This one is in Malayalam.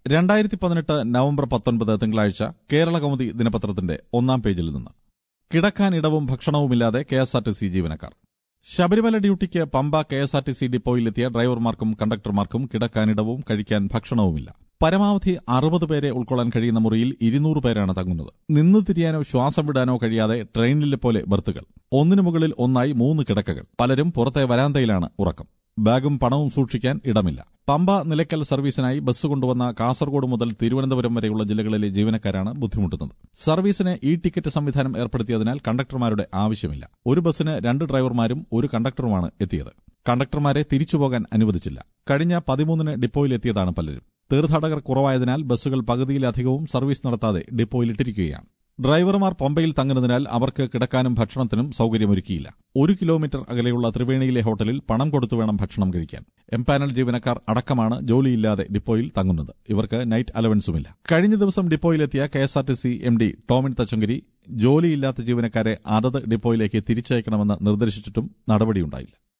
രണ്ടായിരത്തി പതിനെട്ട് നവംബർ പത്തൊൻപത് തിങ്കളാഴ്ച കേരള കൗമുദി ദിനപത്രത്തിന്റെ ഒന്നാം പേജിൽ നിന്ന് കിടക്കാൻ ഇടവും ഭക്ഷണവുമില്ലാതെ K S R T C ജീവനക്കാർ ശബരിമല ഡ്യൂട്ടിക്ക് Pamba K S R T C ഡിപ്പോയിലെത്തിയ ഡ്രൈവർമാർക്കും കണ്ടക്ടർമാർക്കും കിടക്കാനിടവും കഴിക്കാൻ ഭക്ഷണവുമില്ല പരമാവധി അറുപത് പേരെ ഉൾക്കൊള്ളാൻ കഴിയുന്ന മുറിയിൽ ഇരുന്നൂറ് പേരാണ് തങ്ങുന്നത് നിന്ന് തിരിയാനോ ശ്വാസം വിടാനോ കഴിയാതെ ട്രെയിനിലെ പോലെ ബർത്തുകൾ ഒന്നിനു മുകളിൽ ഒന്നായി മൂന്ന് കിടക്കകൾ പലരും പുറത്തെ വരാന്തയിലാണ് ഉറക്കം ബാഗും പണവും സൂക്ഷിക്കാൻ ഇടമില്ല പമ്പ നിലയ്ക്കൽ സർവീസിനായി ബസ് കൊണ്ടുവന്ന കാസർഗോഡ് മുതൽ തിരുവനന്തപുരം വരെയുള്ള ജില്ലകളിലെ ജീവനക്കാരാണ് ബുദ്ധിമുട്ടുന്നത് സർവീസിന് ഇ ടിക്കറ്റ് സംവിധാനം ഏർപ്പെടുത്തിയതിനാൽ കണ്ടക്ടർമാരുടെ ആവശ്യമില്ല ഒരു ബസ്സിന് രണ്ട് ഡ്രൈവർമാരും ഒരു കണ്ടക്ടറുമാണ് എത്തിയത് കണ്ടക്ടർമാരെ തിരിച്ചുപോകാൻ അനുവദിച്ചില്ല കഴിഞ്ഞ പതിമൂന്നിന് ഡിപ്പോയിലെത്തിയതാണ് പലരും തീർത്ഥാടകർ കുറവായതിനാൽ ബസ്സുകൾ പകുതിയിലധികവും സർവീസ് നടത്താതെ ഡിപ്പോയിലിട്ടിരിക്കുകയാണ് ഡ്രൈവർമാർ പമ്പയിൽ തങ്ങുന്നതിനാൽ അവർക്ക് കിടക്കാനും ഭക്ഷണത്തിനും സൌകര്യമൊരുക്കിയില്ല ഒരു കിലോമീറ്റർ അകലെയുള്ള ത്രിവേണിയിലെ ഹോട്ടലിൽ പണം കൊടുത്തു വേണം ഭക്ഷണം കഴിക്കാൻ എംപാനൽ ജീവനക്കാർ അടക്കമാണ് ജോലിയില്ലാതെ ഡിപ്പോയിൽ തങ്ങുന്നത് ഇവർക്ക് നൈറ്റ് അലവൻസുമില്ല കഴിഞ്ഞ ദിവസം ഡിപ്പോയിലെത്തിയ K S R T C M D Tomin Thachankary ജോലിയില്ലാത്ത ജീവനക്കാരെ അതത് ഡിപ്പോയിലേക്ക് തിരിച്ചയക്കണമെന്ന് നിർദ്ദേശിച്ചിട്ടും നടപടിയുണ്ടായില്ല